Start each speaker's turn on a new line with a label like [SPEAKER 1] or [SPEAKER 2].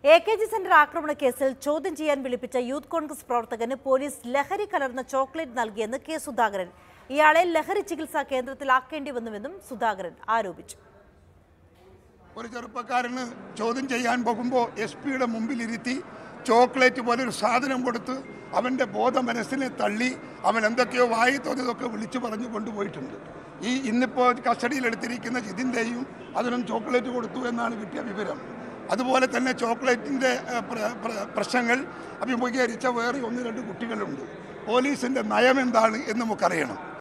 [SPEAKER 1] A K G centre ആക്രമണ കേസിൽ ചോദ്യം ചെയ്യാൻ വിളിപ്പിച്ച യൂത്ത് കോൺഗ്രസ് പ്രവർത്തകന് പോലീസ് ലഹരി കലർന്ന ചോക്ലേറ്റ് നൽകിയെന്ന് കെ സുധാകരൻ ഇയാളെ ലഹരി ചികിത്സാ കേന്ദ്രത്തിലാക്കേണ്ടി വന്നുവെന്നും സുധാകരൻ ആരോപിച്ചു
[SPEAKER 2] ഒരു ചെറുപ്പക്കാരന് ചോദ്യം ചെയ്യാൻ പോകുമ്പോൾ എസ് പിയുടെ മുമ്പിലിരുത്തി ചോക്ലേറ്റ് പോലെ ഒരു സാധനം കൊടുത്ത് അവൻ്റെ ബോധ മനസ്സിനെ തള്ളി അവൻ എന്തൊക്കെയോ വായി തോന്നിയതൊക്കെ വിളിച്ചു പറഞ്ഞു കൊണ്ടുപോയിട്ടുണ്ട് ഈ ഇന്നിപ്പോൾ കസ്റ്റഡിയിലെടുത്തിരിക്കുന്ന ജിതിൻ്റെയും അതിനും ചോക്ലേറ്റ് കൊടുത്തു എന്നാണ് കിട്ടിയ വിവരം അതുപോലെ തന്നെ ചോക്ലേറ്റിൻ്റെ ഏഹ്, പ്ര- പ്ര- പ്രശ്നങ്ങൾ അഭിമുഖീകരിച്ച വേറെ ഒന്ന് രണ്ട് കുട്ടികളുണ്ട് പോലീസിൻ്റെ നയം എന്താണ് എന്ന് നമുക്കറിയണം